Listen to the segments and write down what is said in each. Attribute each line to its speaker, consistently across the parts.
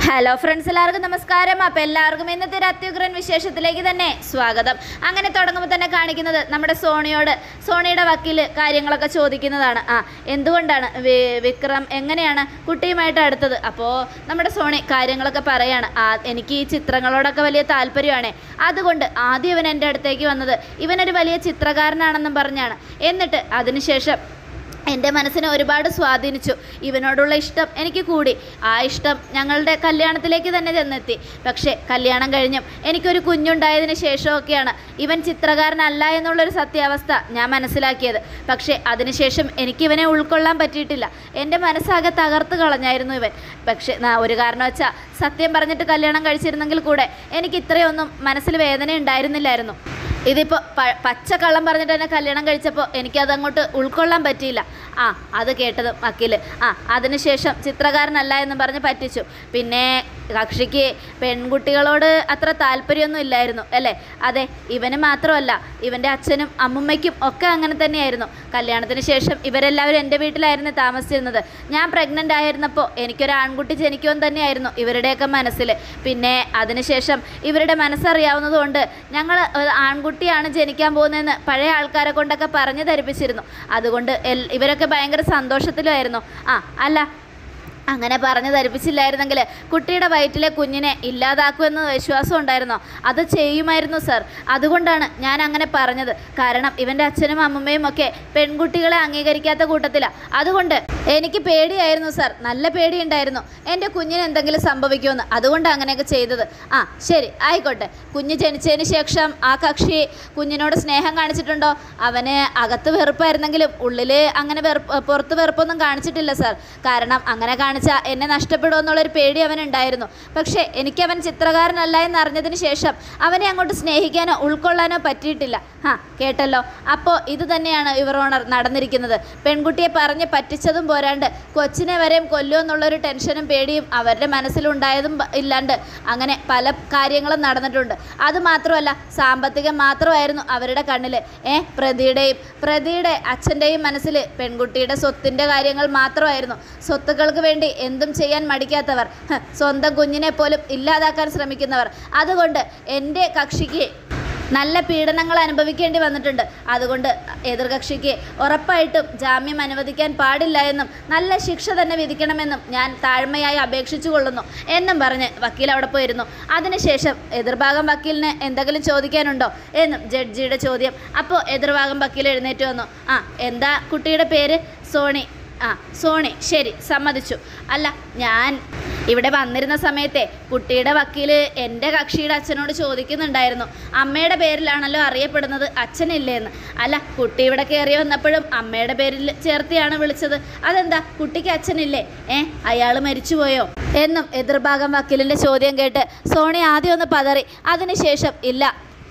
Speaker 1: hello friends എല്ലാവർക്കും നമസ്കാരം അപ്പോൾ എല്ലാവർക്കും ഇന്നത്തെ ഒരു അത്യുഗ്രൻ വിശേഷത്തിലേക്ക് തന്നെ സ്വാഗതം അങ്ങനെ തുടങ്ങുമ്പോൾ തന്നെ കാണിക്കുന്നത് നമ്മുടെ സോണിയോട് സോണിയുടെ വക്കീൽ കാര്യങ്ങളൊക്കെ ചോദിക്കുന്നതാണ് ആ എന്തുകൊണ്ടാണ് വി- വിക്രം എങ്ങനെയാണ് കുട്ടിയുമായിട്ട് അടുത്തത് അപ്പോൾ നമ്മുടെ സോണി കാര്യങ്ങളൊക്കെ പറയാണ് ആ എനിക്ക് ഈ ചിത്രങ്ങളോടൊക്കെ വലിയ താല്പര്യമാണ് അതുകൊണ്ട് ആദ്യം ഇവൻ എൻ്റെ അടുത്തേക്ക് വന്നത് ഇവനൊരു വലിയ ചിത്രകാരനാണെന്നും പറഞ്ഞാണ് എന്നിട്ട് അതിനുശേഷം എൻ്റെ മനസ്സിനെ ഒരുപാട് സ്വാധീനിച്ചു ഇവനോടുള്ള ഇഷ്ടം എനിക്ക് കൂടി ആ ഇഷ്ടം ഞങ്ങളുടെ കല്യാണത്തിലേക്ക് തന്നെ ചെന്നെത്തി പക്ഷേ കല്യാണം കഴിഞ്ഞും എനിക്കൊരു കുഞ്ഞുണ്ടായതിന് ശേഷമൊക്കെയാണ് ഇവൻ ചിത്രകാരനല്ല എന്നുള്ളൊരു സത്യാവസ്ഥ ഞാൻ മനസ്സിലാക്കിയത് പക്ഷേ അതിനുശേഷം എനിക്ക് ഇവനെ ഉൾക്കൊള്ളാൻ പറ്റിയിട്ടില്ല എൻ്റെ മനസ്സാകെ തകർത്ത് കളഞ്ഞായിരുന്നു ഇവൻ പക്ഷേ നാ ഒരു കാരണം വെച്ചാൽ സത്യം പറഞ്ഞിട്ട് കല്യാണം കഴിച്ചിരുന്നെങ്കിൽ കൂടെ എനിക്ക് ഇത്രയൊന്നും മനസ്സിൽ വേദന ഉണ്ടായിരുന്നില്ലായിരുന്നു ഇതിപ്പോൾ പച്ച കള്ളം പറഞ്ഞിട്ട് എന്നെ കല്യാണം കഴിച്ചപ്പോൾ എനിക്കതങ്ങോട്ട് ഉൾക്കൊള്ളാൻ പറ്റിയില്ല ആ അത് കേട്ടത് വക്കീല് ആ അതിനുശേഷം ചിത്രകാരനല്ല എന്ന് പറഞ്ഞ് പറ്റിച്ചു പിന്നെ കക്ഷിക്ക് പെൺകുട്ടികളോട് അത്ര താല്പര്യമൊന്നും ഇല്ലായിരുന്നു അല്ലേ അതെ ഇവന് മാത്രമല്ല ഇവൻ്റെ അച്ഛനും അമ്മുമ്മയ്ക്കും ഒക്കെ അങ്ങനെ തന്നെയായിരുന്നു കല്യാണത്തിന് ശേഷം ഇവരെല്ലാവരും എൻ്റെ വീട്ടിലായിരുന്നു താമസിച്ചിരുന്നത് ഞാൻ പ്രഗ്നൻ്റ് ആയിരുന്നപ്പോൾ എനിക്കൊരു ആൺകുട്ടി ജനിക്കുമെന്ന് തന്നെയായിരുന്നു ഇവരുടെയൊക്കെ മനസ്സിൽ പിന്നെ അതിനുശേഷം ഇവരുടെ മനസ്സറിയാവുന്നതുകൊണ്ട് ഞങ്ങൾ ആൺകുട്ടിയാണ് ജനിക്കാൻ പോകുന്നതെന്ന് പഴയ ആൾക്കാരെ കൊണ്ടൊക്കെ പറഞ്ഞു ധരിപ്പിച്ചിരുന്നു അതുകൊണ്ട് എൽ- ഇവരൊക്കെ ഭയങ്കര സന്തോഷത്തിലുമായിരുന്നു ആ അല്ല അങ്ങനെ പറഞ്ഞു ധരിപ്പിച്ചില്ലായിരുന്നെങ്കിൽ കുട്ടിയുടെ വയറ്റിലെ കുഞ്ഞിനെ ഇല്ലാതാക്കുമെന്ന് വിശ്വാസം ഉണ്ടായിരുന്നോ അത് ചെയ്യുമായിരുന്നു സർ അതുകൊണ്ടാണ് ഞാൻ അങ്ങനെ പറഞ്ഞത് കാരണം ഇവൻ്റെ അച്ഛനും അമ്മമ്മയും ഒക്കെ പെൺകുട്ടികളെ അംഗീകരിക്കാത്ത കൂട്ടത്തിലാണ് അതുകൊണ്ട് എനിക്ക് പേടിയായിരുന്നു സർ നല്ല പേടിയുണ്ടായിരുന്നു എൻ്റെ കുഞ്ഞിന് എന്തെങ്കിലും സംഭവിക്കുമെന്ന് അതുകൊണ്ട് അങ്ങനെയൊക്കെ ചെയ്തത് ആ ശരി ആയിക്കോട്ടെ കുഞ്ഞ് ജനിച്ചതിന് ശേഷം ആ കക്ഷി കുഞ്ഞിനോട് സ്നേഹം കാണിച്ചിട്ടുണ്ടോ അവന് അകത്ത് വെറുപ്പായിരുന്നെങ്കിലും ഉള്ളിൽ അങ്ങനെ വെറുപ്പ് പുറത്ത് വെറുപ്പൊന്നും കാണിച്ചിട്ടില്ല സർ കാരണം അങ്ങനെ കാണിച്ചാൽ എന്നെ നഷ്ടപ്പെടുമോ എന്നുള്ളൊരു പേടി അവനുണ്ടായിരുന്നു പക്ഷേ എനിക്കവൻ ചിത്രകാരനല്ല എന്ന് അറിഞ്ഞതിന് ശേഷം അവനെ അങ്ങോട്ട് സ്നേഹിക്കാനോ ഉൾക്കൊള്ളാനോ പറ്റിയിട്ടില്ല ആ കേട്ടല്ലോ അപ്പോൾ ഇത് തന്നെയാണ് ഇവർ ഓണർ നടന്നിരിക്കുന്നത് പെൺകുട്ടിയെ പറഞ്ഞ് പറ്റിച്ചതും പോരാണ്ട് കൊച്ചിനെ വരെയും കൊല്ലുമോ എന്നുള്ളൊരു ടെൻഷനും പേടിയും അവരുടെ മനസ്സിലുണ്ടായതും ബ- ഇല്ലാണ്ട് അങ്ങനെ പല കാര്യങ്ങളും നടന്നിട്ടുണ്ട് അത് മാത്രമല്ല സാമ്പത്തികം മാത്രമായിരുന്നു അവരുടെ കണ്ണിൽ ഏ പ്രതിയുടെയും പ്രതിയുടെ അച്ഛൻ്റെയും മനസ്സിൽ പെൺകുട്ടിയുടെ സ്വത്തിൻ്റെ കാര്യങ്ങൾ മാത്രമായിരുന്നു സ്വത്തുക്കൾക്ക് വേണ്ടി എന്തും ചെയ്യാൻ മടിക്കാത്തവർ ഹ്, സ്വന്തം കുഞ്ഞിനെ പോലും ഇല്ലാതാക്കാൻ ശ്രമിക്കുന്നവർ അതുകൊണ്ട് എൻ്റെ കക്ഷിക്ക് നല്ല പീഡനങ്ങൾ അനുഭവിക്കേണ്ടി വന്നിട്ടുണ്ട് അതുകൊണ്ട് എതിർകക്ഷിക്ക് ഉറപ്പായിട്ടും ജാമ്യം അനുവദിക്കാൻ പാടില്ല എന്നും നല്ല ശിക്ഷ തന്നെ വിധിക്കണമെന്നും ഞാൻ താഴ്മയായി അപേക്ഷിച്ചു കൊള്ളുന്നു എന്നും പറഞ്ഞ് വക്കീൽ അവിടെ പോയിരുന്നു അതിനുശേഷം എതിർഭാഗം വക്കീലിന് എന്തെങ്കിലും ചോദിക്കാനുണ്ടോ എന്നും ജഡ്ജിയുടെ ചോദ്യം അപ്പോൾ എതിർഭാഗം വക്കീൽ എഴുന്നേറ്റ് വന്നു ആ എന്താ കുട്ടിയുടെ പേര് സോണി ആ സോണി ശരി സമ്മതിച്ചു അല്ല ഞാൻ ഇവിടെ വന്നിരുന്ന സമയത്തെ കുട്ടിയുടെ വക്കീല് എൻ്റെ കക്ഷിയുടെ അച്ഛനോട് ചോദിക്കുന്നുണ്ടായിരുന്നു അമ്മയുടെ പേരിലാണല്ലോ അറിയപ്പെടുന്നത് അച്ഛനില്ലേന്ന് അല്ല കുട്ടി ഇവിടെ കയറി വന്നപ്പോഴും അമ്മയുടെ പേരിൽ ചേർത്തിയാണ് വിളിച്ചത് അതെന്താ കുട്ടിക്ക് അച്ഛനില്ലേ ഏ അയാൾ മരിച്ചുപോയോ എന്നും എതിർഭാഗം വക്കീലിൻ്റെ ചോദ്യം കേട്ട് സോണി ആദ്യം ഒന്ന് പതറി അതിനുശേഷം ഇല്ല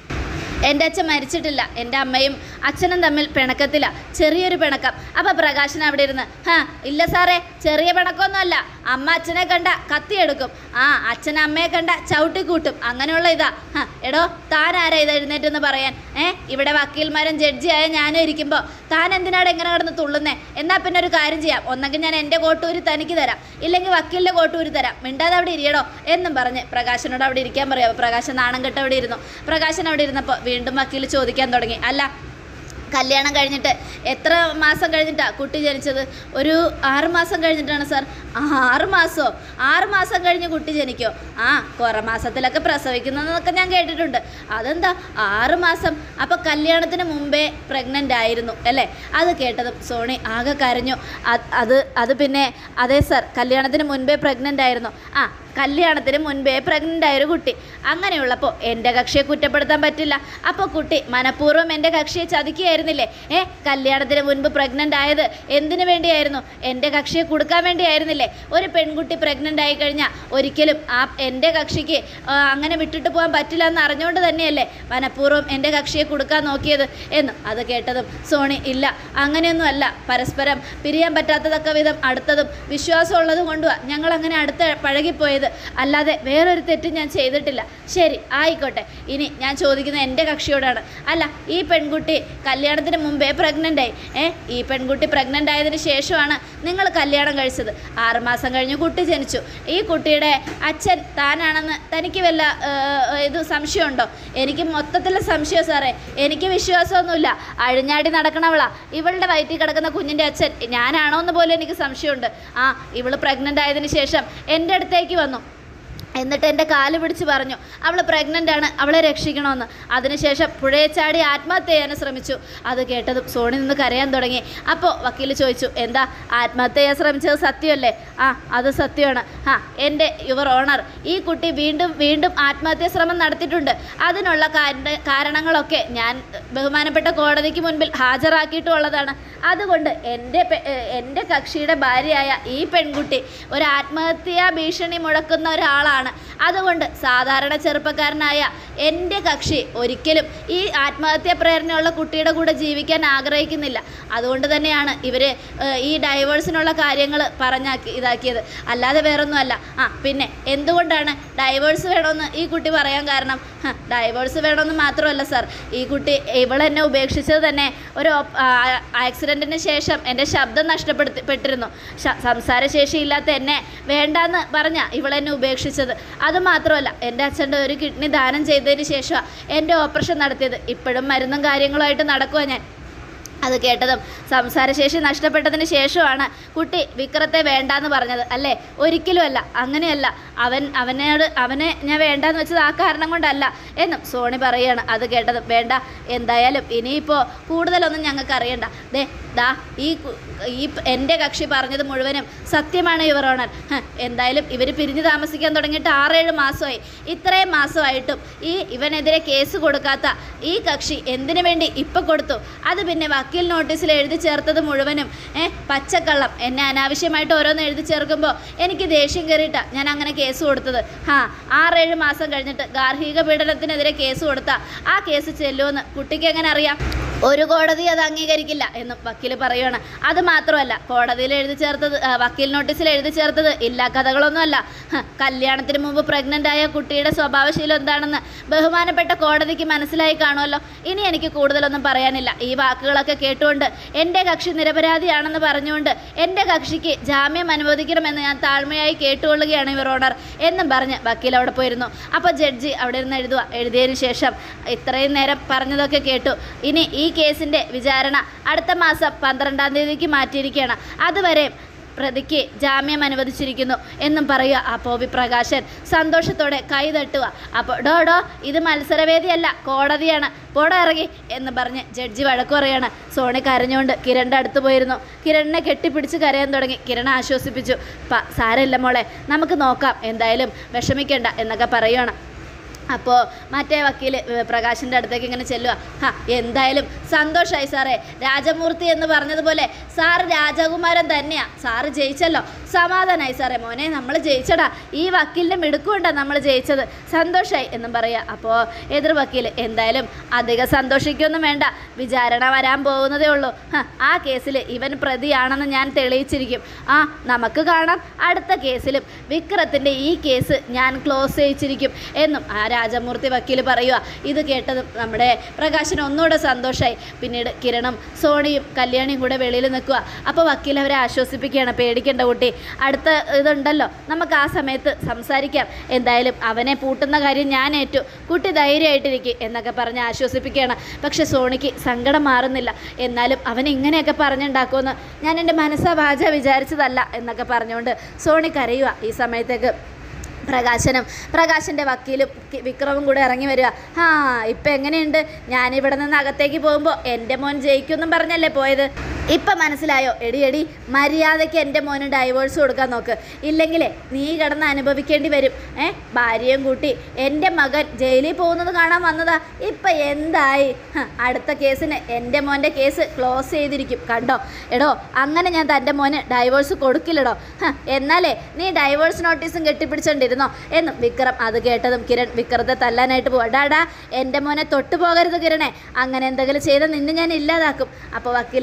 Speaker 1: എൻ്റെ അച്ഛൻ മരിച്ചിട്ടില്ല എൻ്റെ അമ്മയും അച്ഛനും തമ്മിൽ പിണക്കത്തില്ല ചെറിയൊരു പിണക്കം അപ്പോൾ പ്രകാശൻ അവിടെ ഇരുന്ന് ഹാ ഇല്ല സാറേ ചെറിയ പിണക്കമൊന്നുമല്ല അമ്മ അച്ഛനെ കണ്ട കത്തിയെടുക്കും ആ അച്ഛൻ അമ്മയെ കണ്ട ചവിട്ടിക്കൂട്ടും അങ്ങനെയുള്ള ഇതാ ഹാ എടോ താൻ ആരാ ഇത് എഴുന്നേറ്റെന്ന് പറയാൻ ഏ ഇവിടെ വക്കീൽമാരും ജഡ്ജിയായ ഞാനും ഇരിക്കുമ്പോൾ താൻ എന്തിനാണ് എങ്ങനെ കിടന്ന് തുള്ളുന്നേ എന്നാൽ പിന്നെ ഒരു കാര്യം ചെയ്യാം ഒന്നെങ്കിൽ ഞാൻ എൻ്റെ കോട്ടൂരി തനിക്ക് തരാം ഇല്ലെങ്കിൽ വക്കീലിൻ്റെ കോട്ടൂരി തരാം മിണ്ടാതെ അവിടെ ഇരിയടോ എന്നും പറഞ്ഞ് പ്രകാശനോട് അവിടെ ഇരിക്കാൻ പറയാം പ്രകാശൻ നാണം കെട്ട് അവിടെ ഇരുന്നു പ്രകാശൻ അവിടെ ഇരുന്നപ്പോൾ വീണ്ടും വക്കീൽ ചോദിക്കാൻ തുടങ്ങി അല്ല കല്യാണം കഴിഞ്ഞിട്ട് എത്ര മാസം കഴിഞ്ഞിട്ടാണ് കുട്ടി ജനിച്ചത് ഒരു ആറ് മാസം കഴിഞ്ഞിട്ടാണ് സാർ ആറ് മാസമോ ആറ് മാസം കഴിഞ്ഞ് കുട്ടി ജനിക്കോ ആ കുറേ മാസത്തിലൊക്കെ പ്രസവിക്കുന്നതെന്നൊക്കെ ഞാൻ കേട്ടിട്ടുണ്ട് അതെന്താ ആറ് മാസം അപ്പോൾ കല്യാണത്തിന് മുമ്പേ പ്രഗ്നൻ്റ് ആയിരുന്നു അല്ലേ അത് കേട്ടതും സോണി ആകെ കരഞ്ഞു അത് അത് അത് പിന്നെ അതെ സാർ കല്യാണത്തിന് മുൻപേ പ്രഗ്നൻ്റ് ആയിരുന്നു ആ കല്യാണത്തിന് മുൻപേ പ്രഗ്നൻ്റ് ആയൊരു കുട്ടി അങ്ങനെയുള്ളപ്പോൾ എൻ്റെ കക്ഷിയെ കുറ്റപ്പെടുത്താൻ പറ്റില്ല അപ്പോൾ കുട്ടി മനഃപൂർവ്വം എൻ്റെ കക്ഷിയെ ചതിക്കുകയായിരുന്നില്ലേ ഏ കല്യാണത്തിന് മുൻപ് പ്രഗ്നൻ്റ് ആയത് എന്തിനു വേണ്ടിയായിരുന്നു എൻ്റെ കക്ഷിയെ കൊടുക്കാൻ വേണ്ടിയായിരുന്നില്ലേ ഒരു പെൺകുട്ടി പ്രഗ്നൻ്റ് ആയി കഴിഞ്ഞാൽ ഒരിക്കലും ആ എൻ്റെ കക്ഷിക്ക് ആ, അങ്ങനെ വിട്ടിട്ട് പോകാൻ പറ്റില്ല എന്ന് അറിഞ്ഞുകൊണ്ട് തന്നെയല്ലേ മനഃപൂർവ്വം എൻ്റെ കക്ഷിയെ കൊടുക്കാൻ നോക്കിയത് എന്ന് അത് കേട്ടതും സോണി ഇല്ല അങ്ങനെയൊന്നും അല്ല പരസ്പരം പിരിയാൻ പറ്റാത്തതൊക്കെ വിധം അടുത്തതും വിശ്വാസമുള്ളതും കൊണ്ടുവാ ഞങ്ങൾ അങ്ങനെ അടുത്ത് പഴകിപ്പോയത് പോയത് അല്ലാതെ വേറൊരു തെറ്റും ഞാൻ ചെയ്തിട്ടില്ല ശരി ആയിക്കോട്ടെ ഇനി ഞാൻ ചോദിക്കുന്നത് എൻ്റെ കക്ഷിയോടാണ് അല്ല ഈ പെൺകുട്ടി കല്യാണത്തിന് മുമ്പേ പ്രഗ്നൻ്റ് ആയി ഏ ഈ പെൺകുട്ടി പ്രഗ്നൻ്റ് ആയതിനു ശേഷമാണ് നിങ്ങൾ കല്യാണം കഴിച്ചത് ആറുമാസം കഴിഞ്ഞ് കുട്ടി ജനിച്ചു ഈ കുട്ടിയുടെ അച്ഛൻ താനാണെന്ന് തനിക്ക് വല്ല ഏഹ്, ഇത് സംശയമുണ്ടോ എനിക്ക് മൊത്തത്തിൽ സംശയം സാറേ എനിക്ക് വിശ്വാസമൊന്നുമില്ല അഴിഞ്ഞാടി നടക്കണവളാ ഇവളുടെ വയറ്റിൽ കിടക്കുന്ന കുഞ്ഞിൻ്റെ അച്ഛൻ ഞാനാണോ എന്ന് പോലും എനിക്ക് സംശയമുണ്ട് ആ ഇവള് പ്രഗ്നൻ്റ് ആയതിനു ശേഷം എൻ്റെ അടുത്തേക്ക് വന്നു എന്നിട്ട് എൻ്റെ കാല് പിടിച്ച് പറഞ്ഞു അവൾ പ്രഗ്നൻ്റ് ആണ് അവളെ രക്ഷിക്കണമെന്ന് അതിനുശേഷം പുഴയെ ചാടി ആത്മഹത്യ ചെയ്യാൻ ശ്രമിച്ചു അത് കേട്ടതും സോണി നിന്ന് കരയാൻ തുടങ്ങി അപ്പോൾ വക്കീൽ ചോദിച്ചു എന്താ ആത്മഹത്യ ചെയ്യാൻ ശ്രമിച്ചത് സത്യമല്ലേ ആ അത് സത്യമാണ് ആ എൻ്റെ യുവർ ഓണർ ഈ കുട്ടി വീണ്ടും വീണ്ടും ആത്മഹത്യാ ശ്രമം നടത്തിയിട്ടുണ്ട് അതിനുള്ള കാരണ- കാരണങ്ങളൊക്കെ ഞാൻ ബഹുമാനപ്പെട്ട കോടതിക്ക് മുൻപിൽ ഹാജരാക്കിയിട്ടുള്ളതാണ് അതുകൊണ്ട് എൻ്റെ പെ- ഏ, എൻ്റെ കക്ഷിയുടെ ഭാര്യയായ ഈ പെൺകുട്ടി ഒരു ആത്മഹത്യാ ഭീഷണി മുഴക്കുന്ന ഒരാളാണ് അതുകൊണ്ട് സാധാരണ ചെറുപ്പക്കാരനായ എൻ്റെ കക്ഷി ഒരിക്കലും ഈ ആത്മഹത്യാ പ്രേരണയുള്ള കുട്ടിയുടെ കൂടെ ജീവിക്കാൻ ആഗ്രഹിക്കുന്നില്ല അതുകൊണ്ട് തന്നെയാണ് ഇവർ ഈ ഡൈവേഴ്സിനുള്ള കാര്യങ്ങൾ പറഞ്ഞാക്കി ഇതാക്കിയത് അല്ലാതെ വേറൊന്നുമല്ല ആ പിന്നെ എന്തുകൊണ്ടാണ് ഡൈവേഴ്സ് വേണമെന്ന് ഈ കുട്ടി പറയാൻ കാരണം ഡൈവേഴ്സ് വേണമെന്ന് മാത്രമല്ല സാർ ഈ കുട്ടി ഇവളെന്നെ ഉപേക്ഷിച്ചത് തന്നെ ഒരു ഓപ്- ആ, ആക്സിഡൻറ്റിന് ശേഷം എൻ്റെ ശബ്ദം നഷ്ടപ്പെടുത്തി പെട്ടിരുന്നു ശ- സംസാരശേഷി ഇല്ലാത്ത എന്നെ വേണ്ടാന്ന് പറഞ്ഞ ഇവളെന്നെ ഉപേക്ഷിച്ചത് അത് മാത്രമല്ല എൻ്റെ അച്ഛൻ്റെ ഒരു കിഡ്നി ദാനം ചെയ്തതിന് ശേഷമാണ് എൻ്റെ ഓപ്പറേഷൻ നടത്തിയത് ഇപ്പോഴും മരുന്നും കാര്യങ്ങളുമായിട്ട് നടക്കുക ഞാൻ അത് കേട്ടതും സംസാരശേഷി നഷ്ടപ്പെട്ടതിന് ശേഷമാണ് കുട്ടി വിക്രത്തെ വേണ്ടാന്ന് പറഞ്ഞത് അല്ലേ ഒരിക്കലും അല്ല അങ്ങനെയല്ല അവൻ അവനോട് അവനെ ഞാൻ വേണ്ടാന്ന് വെച്ചത് ആ കാരണം കൊണ്ടല്ല എന്നും സോണി പറയാണ് അത് കേട്ടതും വേണ്ട എന്തായാലും ഇനിയിപ്പോൾ കൂടുതലൊന്നും ഞങ്ങൾക്ക് അറിയണ്ട ദേ ദാ ഈ കു- ഈ പ- എൻ്റെ കക്ഷി പറഞ്ഞത് മുഴുവനും സത്യമാണ് യുവർ ഓണർ ഹ്, എന്തായാലും ഇവർ പിരിഞ്ഞു താമസിക്കാൻ തുടങ്ങിയിട്ട് ആറേഴ് മാസമായി ഇത്രയും മാസമായിട്ടും ഈ ഇവനെതിരെ കേസ് കൊടുക്കാത്ത ഈ കക്ഷി എന്തിനു വേണ്ടി ഇപ്പം കൊടുത്തു അത് പിന്നെ വക്കീൽ നോട്ടീസിൽ എഴുതി ചേർത്തത് മുഴുവനും ഏ പച്ചക്കള്ളം എന്നെ അനാവശ്യമായിട്ട് ഓരോന്ന് എഴുതി ചേർക്കുമ്പോൾ എനിക്ക് ദേഷ്യം കയറിയിട്ടാണ് ഞാൻ അങ്ങനെ കേസ് കൊടുത്തത് ഹാ ആറേഴ് മാസം കഴിഞ്ഞിട്ട് ഗാർഹിക പീഡനത്തിനെതിരെ കേസ് കൊടുത്ത ആ കേസ് ചെല്ലുമെന്ന് കുട്ടിക്ക് എങ്ങനെ അറിയാം ഒരു കോടതി അത് അംഗീകരിക്കില്ല എന്നും വക്കീൽ പറയുകയാണ് അത് മാത്രമല്ല കോടതിയിൽ എഴുതി ചേർത്തത് ആ, വക്കീൽ നോട്ടീസിൽ എഴുതി ചേർത്തത് ഇല്ലാ കഥകളൊന്നുമല്ല ഹ, കല്യാണത്തിന് മുമ്പ് പ്രഗ്നൻ്റ് ആയ കുട്ടിയുടെ സ്വഭാവശീലം എന്താണെന്ന് ബഹുമാനപ്പെട്ട കോടതിക്ക് മനസ്സിലായി കാണുമല്ലോ ഇനി എനിക്ക് കൂടുതലൊന്നും പറയാനില്ല ഈ വാക്കുകളൊക്കെ കേട്ടുകൊണ്ട് എൻ്റെ കക്ഷി നിരപരാധിയാണെന്ന് പറഞ്ഞുകൊണ്ട് എൻ്റെ കക്ഷിക്ക് ജാമ്യം അനുവദിക്കണമെന്ന് ഞാൻ താഴ്മയായി കേട്ടുകൊള്ളുകയാണ് ഇവർ ഓണർ എന്നും പറഞ്ഞ് വക്കീൽ അവിടെ പോയിരുന്നു അപ്പോൾ ജഡ്ജി അവിടെ ഇരുന്ന് എഴുതുക എഴുതിയതിന് ശേഷം ഇത്രയും നേരം പറഞ്ഞതൊക്കെ കേട്ടു ഇനി ഈ കേസിൻ്റെ വിചാരണ അടുത്ത മാസം പന്ത്രണ്ടാം തീയതിക്ക് മാറ്റിയിരിക്കുകയാണ് അതുവരെ പ്രതിക്ക് ജാമ്യം അനുവദിച്ചിരിക്കുന്നു എന്നും പറയുക അപ്പോൾ വി പ്രകാശൻ സന്തോഷത്തോടെ കൈ തട്ടുക അപ്പോൾ ഡോ ഡോ ഇത് മത്സരവേദിയല്ല കോടതിയാണ് പോടാ ഇറങ്ങി എന്ന് പറഞ്ഞ് ജഡ്ജി വഴക്കു പറയാണ് സോണി കരഞ്ഞുകൊണ്ട് കിരണിൻ്റെ അടുത്ത് പോയിരുന്നു കിരണിനെ കെട്ടിപ്പിടിച്ച് കരയാൻ തുടങ്ങി കിരൺ ആശ്വസിപ്പിച്ചു പ സാരമില്ല മോളെ നമുക്ക് നോക്കാം എന്തായാലും വിഷമിക്കണ്ട എന്നൊക്കെ പറയുകയാണ് അപ്പോൾ മറ്റേ വക്കീൽ പ്രകാശിൻ്റെ അടുത്തേക്ക് ഇങ്ങനെ ചെല്ലുക ഹാ എന്തായാലും സന്തോഷമായി സാറേ രാജമൂർത്തി എന്ന് പറഞ്ഞതുപോലെ സാറ് രാജകുമാരൻ തന്നെയാ സാറ് ജയിച്ചല്ലോ സമാധാനമായി സാറേ മോനെ നമ്മൾ ജയിച്ചടാ ഈ വക്കീലിൻ്റെ മിടുക്കുകൊണ്ടാണ് നമ്മൾ ജയിച്ചത് സന്തോഷമായി എന്നും പറയുക അപ്പോൾ എതിർ വക്കീൽ എന്തായാലും അധികം സന്തോഷിക്കൊന്നും വേണ്ട വിചാരണ വരാൻ പോകുന്നതേ ഉള്ളൂ ഹ, ആ കേസിൽ ഇവൻ പ്രതിയാണെന്ന് ഞാൻ തെളിയിച്ചിരിക്കും ആ നമുക്ക് കാണാം അടുത്ത കേസിലും വിക്രത്തിൻ്റെ ഈ കേസ് ഞാൻ ക്ലോസ് ചെയ്യിച്ചിരിക്കും എന്നും ആ രാജമൂർത്തി വക്കീൽ പറയുക ഇത് കേട്ടതും നമ്മുടെ പ്രകാശന് ഒന്നുകൂടെ സന്തോഷമായി പിന്നീട് കിരണും സോണിയും കല്യാണിയും കൂടെ വെളിയിൽ നിൽക്കുക അപ്പോൾ വക്കീൽ അവരെ ആശ്വസിപ്പിക്കുകയാണ് പേടിക്കേണ്ട കുട്ടി അടുത്ത ഇതുണ്ടല്ലോ നമുക്ക് ആ സമയത്ത് സംസാരിക്കാം എന്തായാലും അവനെ പൂട്ടുന്ന കാര്യം ഞാൻ ഏറ്റു കുട്ടി ധൈര്യമായിട്ടിരിക്കും എന്നൊക്കെ പറഞ്ഞ് ആശ്വസിപ്പിക്കുകയാണ് പക്ഷെ സോണിക്ക് സങ്കടം മാറുന്നില്ല എന്നാലും അവൻ ഇങ്ങനെയൊക്കെ പറഞ്ഞുണ്ടാക്കുമെന്ന് ഞാൻ എൻ്റെ മനസ്സാ വാച വിചാരിച്ചതല്ല എന്നൊക്കെ പറഞ്ഞുകൊണ്ട് സോണി കരയുക ഈ സമയത്തേക്ക് പ്രകാശനും പ്രകാശൻ്റെ വക്കീലും കി- വിക്രമും കൂടെ ഇറങ്ങി വരിക ആ ഇപ്പം എങ്ങനെയുണ്ട് ഞാനിവിടെ നിന്ന് അകത്തേക്ക് പോകുമ്പോൾ എൻ്റെ മോൻ ജയിക്കുമെന്നും പറഞ്ഞല്ലേ പോയത് ഇപ്പം മനസ്സിലായോ എടി എടി മര്യാദയ്ക്ക് എൻ്റെ മോന് ഡൈവേഴ്സ് കൊടുക്കാൻ നോക്ക് ഇല്ലെങ്കിലേ നീ കിടന്ന് അനുഭവിക്കേണ്ടി വരും ഏ ഭാര്യയും കൂട്ടി എൻ്റെ മകൻ ജയിലിൽ പോകുന്നത് കാണാൻ വന്നതാ ഇപ്പം എന്തായി ഹ, അടുത്ത കേസിന് എൻ്റെ മോൻ്റെ കേസ് ക്ലോസ് ചെയ്തിരിക്കും കണ്ടോ എടോ അങ്ങനെ ഞാൻ തൻ്റെ മോന് ഡൈവേഴ്സ് കൊടുക്കില്ലടോ ഹ, എന്നാലേ നീ ഡൈവേഴ്സ് നോട്ടീസും കെട്ടിപ്പിടിച്ചോണ്ടിരുന്നോ എന്നും വിക്രം അത് കേട്ടതും കിരൺ വിക്രത്തെ തല്ലാനായിട്ട് പോവാ ഡാടാ എൻ്റെ മോനെ തൊട്ടു പോകരുത് കിരണേ അങ്ങനെ എന്തെങ്കിലും ചെയ്താൽ നിന്നെ ഞാൻ ഇല്ലാതാക്കും അപ്പോൾ വക്കീൽ വേണ്ട കിരൺ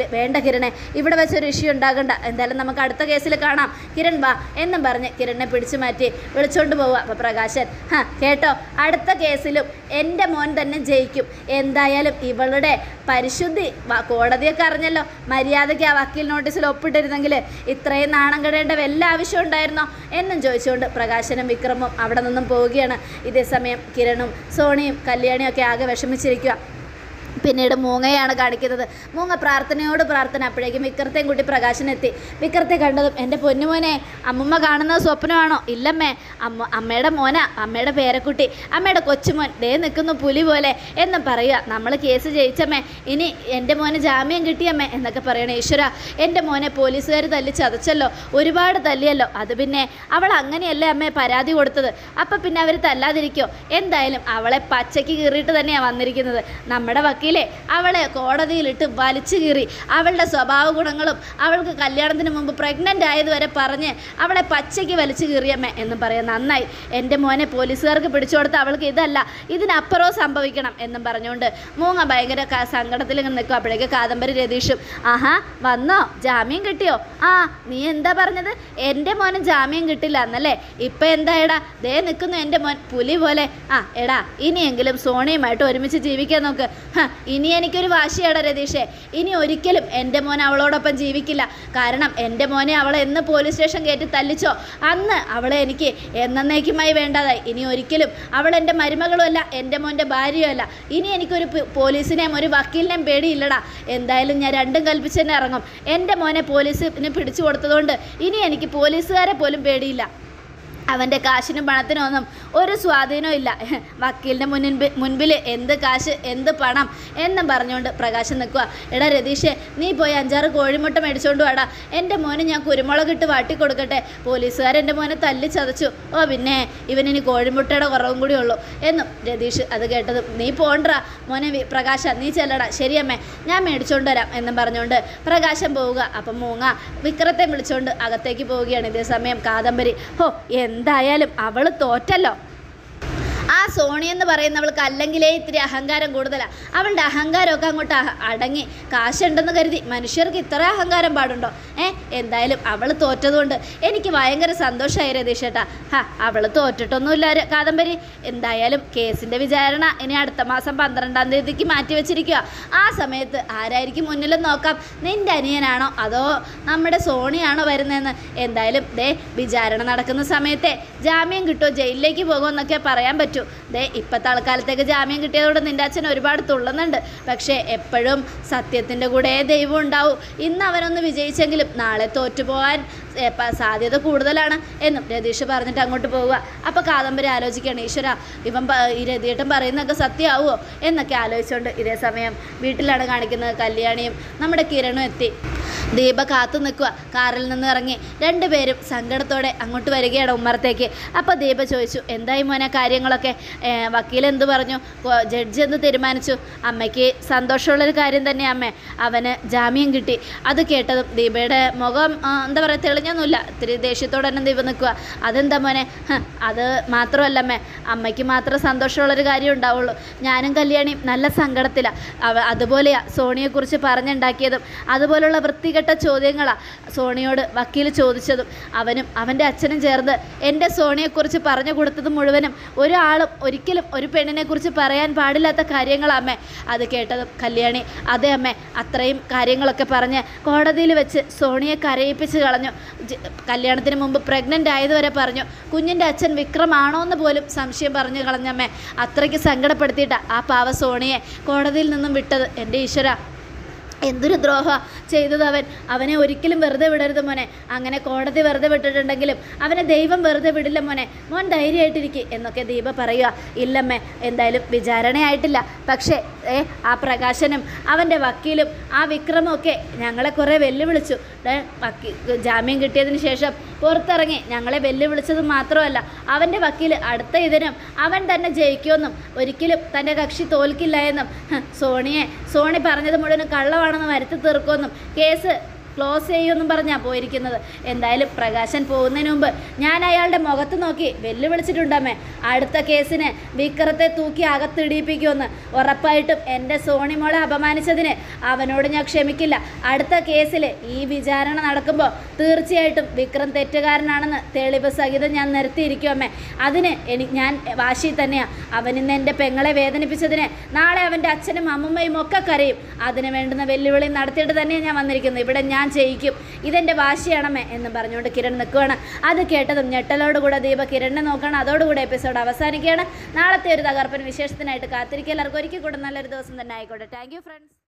Speaker 1: കിരണെ ഇവിടെ വെച്ചൊരു ഇഷ്യൂ ഉണ്ടാകണ്ട എന്തായാലും നമുക്ക് അടുത്ത കേസിൽ കാണാം കിരൺ വാ എന്നും പറഞ്ഞ് കിരണിനെ പിടിച്ചു മാറ്റി വിളിച്ചോണ്ട് പോവുക അപ്പോൾ പ്രകാശൻ ഹാ കേട്ടോ അടുത്ത കേസിലും എൻ്റെ മോൻ തന്നെ ജയിക്കും എന്തായാലും ഇവളുടെ പരിശുദ്ധി വ- കോടതിയൊക്കെ അറിഞ്ഞല്ലോ മര്യാദയ്ക്ക് ആ വക്കീൽ നോട്ടീസിൽ ഒപ്പിട്ടിരുന്നെങ്കിൽ ഇത്രയും നാണം കെടേണ്ട വല്ല ആവശ്യം ഉണ്ടായിരുന്നോ എന്നും ചോദിച്ചുകൊണ്ട് പ്രകാശനും വിക്രമും അവിടെ നിന്നും പോവുകയാണ് ഇതേസമയം കിരണും സോണിയും കല്യാണിയും ഒക്കെ ആകെ വിഷമിച്ചിരിക്കുക പിന്നീട് മൂങ്ങയാണ് കാണിക്കുന്നത് മൂങ്ങ പ്രാർത്ഥനയോട് പ്രാർത്ഥന അപ്പോഴേക്കും വിക്രത്തെയും കൂട്ടി പ്രകാശനെത്തി വിക്രത്തെ കണ്ടതും എൻ്റെ പൊന്നുമോനെ അമ്മുമ്മ കാണുന്നത് സ്വപ്നമാണോ ഇല്ലമ്മേ അമ്മ അമ്മയുടെ മോന അമ്മയുടെ പേരക്കുട്ടി അമ്മയുടെ കൊച്ചുമോൻ ദേ നിൽക്കുന്നു പുലി പോലെ എന്നും പറയുക നമ്മൾ കേസ് ജയിച്ചമ്മേ ഇനി എൻ്റെ മോന് ജാമ്യം കിട്ടിയമ്മേ എന്നൊക്കെ പറയണേ ഈശ്വര എൻ്റെ മോനെ പോലീസുകാർ തല്ലി ചതച്ചല്ലോ ഒരുപാട് തല്ലിയല്ലോ അത് പിന്നെ അവൾ അങ്ങനെയല്ലേ അമ്മേ പരാതി കൊടുത്തത് അപ്പം പിന്നെ അവർ തല്ലാതിരിക്കോ എന്തായാലും അവളെ പച്ചയ്ക്ക് കീറിയിട്ട് തന്നെയാണ് വന്നിരിക്കുന്നത് നമ്മുടെ വക്കീലെ അവളെ കോടതിയിലിട്ട് വലിച്ചു കീറി അവളുടെ സ്വഭാവ ഗുണങ്ങളും അവൾക്ക് കല്യാണത്തിന് മുമ്പ് പ്രഗ്നൻ്റ് ആയതുവരെ പറഞ്ഞ് അവളെ പച്ചയ്ക്ക് വലിച്ചു കീറിയമ്മേ എന്നും പറയാം നന്നായി എൻ്റെ മോനെ പോലീസുകാർക്ക് പിടിച്ചു കൊടുത്ത അവൾക്ക് ഇതല്ല ഇതിനപ്പുറവും സംഭവിക്കണം എന്നും പറഞ്ഞുകൊണ്ട് മൂങ്ങ ഭയങ്കര ക- സങ്കടത്തിൽ ഇങ്ങനെ നിൽക്കും അപ്പോഴേക്ക് കാദംബരി രതീഷും ആഹാ വന്നോ ജാമ്യം കിട്ടിയോ ആ നീ എന്താ പറഞ്ഞത് എൻ്റെ മോന് ജാമ്യം കിട്ടില്ല എന്നല്ലേ ഇപ്പം എന്താ എടാ ദേ നിൽക്കുന്നു എൻ്റെ മോൻ പുലി പോലെ ആ എടാ ഇനിയെങ്കിലും സോണിയുമായിട്ട് ഒരുമിച്ച് ജീവിക്കാൻ നോക്ക് ഹ, ഇനി എനിക്കൊരു വാശിയാടാ രതീഷേ ഇനി ഒരിക്കലും എൻ്റെ മോൻ അവളോടൊപ്പം ജീവിക്കില്ല കാരണം എൻ്റെ മോനെ അവളെ എന്ന് പോലീസ് സ്റ്റേഷൻ കയറ്റി തല്ലിച്ചോ അന്ന് അവളെ എനിക്ക് എന്നേക്കുമായി വേണ്ടതായി ഇനി ഒരിക്കലും അവൾ എൻ്റെ മരുമകളുമല്ല എൻ്റെ മോൻ്റെ ഭാര്യയുമല്ല ഇനി എനിക്കൊരു പ് പോലീസിനെയും ഒരു വക്കീലിനെയും പേടിയില്ലടാ എന്തായാലും ഞാൻ രണ്ടും കൽപ്പിച്ച് തന്നെ ഇറങ്ങും എൻ്റെ മോനെ പോലീസിന് പിടിച്ചു കൊടുത്തതുകൊണ്ട് ഇനി എനിക്ക് പോലീസുകാരെ പോലും പേടിയില്ല അവൻ്റെ കാശിനും പണത്തിനും ഒന്നും ഒരു സ്വാധീനവും ഇല്ല വക്കീലിൻ്റെ മുന്നിൽ മുൻപിൽ എന്ത് കാശ് എന്ത് പണം എന്നും പറഞ്ഞുകൊണ്ട് പ്രകാശം നിൽക്കുക എടാ രതീഷേ നീ പോയി അഞ്ചാറ് കോഴിമുട്ട മേടിച്ചുകൊണ്ട് വാടാ എൻ്റെ മോന് ഞാൻ കുരുമുളക് ഇട്ട് വാട്ടി കൊടുക്കട്ടെ പോലീസുകാർ എൻ്റെ മോനെ തല്ലി ചതച്ചു ഓ പിന്നെ ഇവനിനി കോഴിമുട്ടയുടെ കുറവും കൂടി ഉള്ളൂ എന്നും രതീഷ് അത് കേട്ടതും നീ പോണ്ടാ മോനെ വി- പ്രകാശ നീ ചെല്ലടാ ശരിയമ്മേ ഞാൻ മേടിച്ചുകൊണ്ട് വരാം എന്നും പറഞ്ഞുകൊണ്ട് പ്രകാശം പോവുക അപ്പം മൂങ്ങ വിക്രത്തെ വിളിച്ചുകൊണ്ട് അകത്തേക്ക് പോവുകയാണ് ഇതേ സമയം കാദംബരി ഹോ എന്തായാലും അവൾ തോറ്റല്ലോ ആ സോണി എന്ന് പറയുന്നവൾക്ക് അല്ലെങ്കിലേ ഇത്തിരി അഹങ്കാരം കൂടുതലാണ് അവളുടെ അഹങ്കാരമൊക്കെ അങ്ങോട്ട് അഹ- അടങ്ങി കാശുണ്ടെന്ന് കരുതി മനുഷ്യർക്ക് ഇത്ര അഹങ്കാരം പാടുണ്ടോ ഏ എന്തായാലും അവൾ തോറ്റതുകൊണ്ട് എനിക്ക് ഭയങ്കര സന്തോഷമായി രതീഷേട്ടാ ഹാ അവൾ തോറ്റിട്ടൊന്നുമില്ല ര- കാദംബരി എന്തായാലും കേസിൻ്റെ വിചാരണ ഇനി അടുത്ത മാസം പന്ത്രണ്ടാം തീയതിക്ക് മാറ്റി വെച്ചിരിക്കുക ആ സമയത്ത് ആരായിരിക്കും മുന്നിലും നോക്കാം നിൻ്റെ അനിയനാണോ അതോ നമ്മുടെ സോണിയാണോ വരുന്നതെന്ന് എന്തായാലും ദേ വിചാരണ നടക്കുന്ന സമയത്തെ ജാമ്യം കിട്ടുമോ ജയിലിലേക്ക് പോകുമെന്നൊക്കെ പറയാൻ പറ്റൂ ദേ ഇപ്പോഴത്തെ ആൾക്കാലത്തേക്ക് ജാമ്യം കിട്ടിയതോടെ നിൻ്റെ അച്ഛൻ ഒരുപാട് തുള്ളുന്നുണ്ട് പക്ഷേ എപ്പോഴും സത്യത്തിൻ്റെ കൂടെ ദൈവം ഉണ്ടാവും ഇന്ന് അവനൊന്ന് വിജയിച്ചെങ്കിലും നാളെ തോറ്റുപോകാൻ ഏ, പ- സാധ്യത കൂടുതലാണ് എന്നും രതീഷ് പറഞ്ഞിട്ട് അങ്ങോട്ട് പോവുക അപ്പോൾ കാദംബരി ആലോചിക്കുകയാണ് ഈശ്വര ഇവൻ പ- ഈ രതിയേട്ടൻ പറയുന്നതൊക്കെ സത്യമാവുമോ എന്നൊക്കെ ആലോചിച്ചുകൊണ്ട് ഇതേ സമയം വീട്ടിലാണ് കാണിക്കുന്നത് കല്യാണിയും നമ്മുടെ കിരണും എത്തി ദീപ കാത്തു നിൽക്കുക കാറിൽ നിന്ന് ഇറങ്ങി രണ്ടുപേരും സങ്കടത്തോടെ അങ്ങോട്ട് വരികയാണ് ഉമ്മറത്തേക്ക് അപ്പോൾ ദീപ ചോദിച്ചു എന്തായി മോനെ കാര്യങ്ങളൊക്കെ ഏ, വക്കീൽ എന്ത് പറഞ്ഞു കൊ- ജഡ്ജി എന്ത് തീരുമാനിച്ചു അമ്മയ്ക്ക് സന്തോഷമുള്ളൊരു കാര്യം തന്നെ അമ്മേ അവന് ജാമ്യം കിട്ടി അത് കേട്ടതും ദീപയുടെ മുഖം ആ, എന്താ പറയുക തെളിഞ്ഞൊന്നുമില്ല ഇത്തിരി ദേഷ്യത്തോടെ തന്നെ ദീപ നിൽക്കുക അതെന്താ മോനെ ഹ്, അത് മാത്രമല്ലമ്മേ അമ്മയ്ക്ക് മാത്രം സന്തോഷമുള്ളൊരു കാര്യം ഉണ്ടാവുള്ളൂ ഞാനും കല്യാണിയും നല്ല സങ്കടത്തിലാണ് അവ അതുപോലെയാ സോണിയെക്കുറിച്ച് പറഞ്ഞുണ്ടാക്കിയതും അതുപോലുള്ള വൃത്തികെട്ട ചോദ്യങ്ങളാണ് സോണിയോട് വക്കീൽ ചോദിച്ചതും അവനും അവൻ്റെ അച്ഛനും ചേർന്ന് എൻ്റെ സോണിയെക്കുറിച്ച് പറഞ്ഞു കൊടുത്തത് മുഴുവനും ഒരാളും ഒരിക്കലും ഒരു പെണ്ണിനെക്കുറിച്ച് പറയാൻ പാടില്ലാത്ത കാര്യങ്ങളാമ്മേ അത് കേട്ടതും കല്യാണി അതെ അമ്മേ അത്രയും കാര്യങ്ങളൊക്കെ പറഞ്ഞ് കോടതിയിൽ വെച്ച് സോണിയെ കരയിപ്പിച്ച് കളഞ്ഞു ജ- കല്യാണത്തിന് മുമ്പ് പ്രഗ്നൻ്റ് ആയതുവരെ പറഞ്ഞു കുഞ്ഞിൻ്റെ അച്ഛൻ വിക്രമാണോ എന്ന് പോലും സംശയം പറഞ്ഞു കളഞ്ഞമ്മേ അത്രയ്ക്ക് സങ്കടപ്പെടുത്തിയിട്ടാണ് ആ പാവ സോണിയെ കോടതിയിൽ നിന്നും വിട്ടത് എൻ്റെ ഈശ്വര എന്തൊരു ദ്രോഹ ചെയ്തത് അവൻ അവനെ ഒരിക്കലും വെറുതെ വിടരുത് മോനെ അങ്ങനെ കോടതി വെറുതെ വിട്ടിട്ടുണ്ടെങ്കിലും അവനെ ദൈവം വെറുതെ വിടില്ല മോനെ മോൻ ധൈര്യമായിട്ടിരിക്കും എന്നൊക്കെ ദീപ പറയുക ഇല്ലമ്മേ എന്തായാലും വിചാരണയായിട്ടില്ല പക്ഷേ ഏ ആ പ്രകാശനും അവൻ്റെ വക്കീലും ആ വിക്രമും ഒക്കെ ഞങ്ങളെ കുറേ വെല്ലുവിളിച്ചു ദേ, വക്കീ ജാമ്യം കിട്ടിയതിന് ശേഷം പുറത്തിറങ്ങി ഞങ്ങളെ വെല്ലുവിളിച്ചത് മാത്രമല്ല അവൻ്റെ വക്കീൽ അടുത്ത ഇതിനും അവൻ തന്നെ ജയിക്കുമെന്നും ഒരിക്കലും തൻ്റെ കക്ഷി തോൽക്കില്ല എന്നും ഹ്, സോണിയെ സോണി പറഞ്ഞത് മുഴുവൻ കള്ളമാണെന്ന് വരുത്തി തീർക്കുമെന്നും കേസ് ക്ലോസ് ചെയ്യുമെന്നും പറഞ്ഞാൽ പോയിരിക്കുന്നത് എന്തായാലും പ്രകാശൻ പോകുന്നതിന് മുമ്പ് ഞാൻ അയാളുടെ മുഖത്ത് നോക്കി വെല്ലുവിളിച്ചിട്ടുണ്ടമ്മേ അടുത്ത കേസിന് വിക്രത്തെ തൂക്കി അകത്തിടിയിപ്പിക്കുമെന്ന് ഉറപ്പായിട്ടും എൻ്റെ സോണിമോളെ അപമാനിച്ചതിന് അവനോട് ഞാൻ ക്ഷമിക്കില്ല അടുത്ത കേസിൽ ഈ വിചാരണ നടക്കുമ്പോൾ തീർച്ചയായിട്ടും വിക്രം തെറ്റുകാരനാണെന്ന് തെളിവ് സഹിതം ഞാൻ നിർത്തിയിരിക്കും അമ്മേ അതിന് എനിക്ക് ഞാൻ വാശി തന്നെയാണ് അവൻ ഇന്ന് എൻ്റെ പെങ്ങളെ വേദനിപ്പിച്ചതിന് നാളെ അവൻ്റെ അച്ഛനും അമ്മമ്മയും ഒക്കെ കരയും അതിന് വേണ്ടുന്ന വെല്ലുവിളി നടത്തിയിട്ട് തന്നെയാണ് ഞാൻ വന്നിരിക്കുന്നത് ഇവിടെ ഞാൻ ചെയ്യിക്കും ഇതെൻ്റെ വാശിയാണമ്മേ എന്ന് പറഞ്ഞുകൊണ്ട് കിരൺ നിൽക്കുകയാണ് അത് കേട്ടതും ഞെട്ടലോടുകൂടെ ദീപ കിരണിനെ നോക്കണം അതോടുകൂടെ എപ്പിസോഡ് അവസാനിക്കുകയാണ് നാളത്തെ ഒരു തകർപ്പൻ വിശേഷത്തിനായിട്ട് കാത്തിരിക്കുക എല്ലാവർക്കും ഒരിക്കൽ കൂടെ നല്ലൊരു ദിവസം തന്നെ ആയിക്കോട്ടെ താങ്ക് യു ഫ്രണ്ട്സ്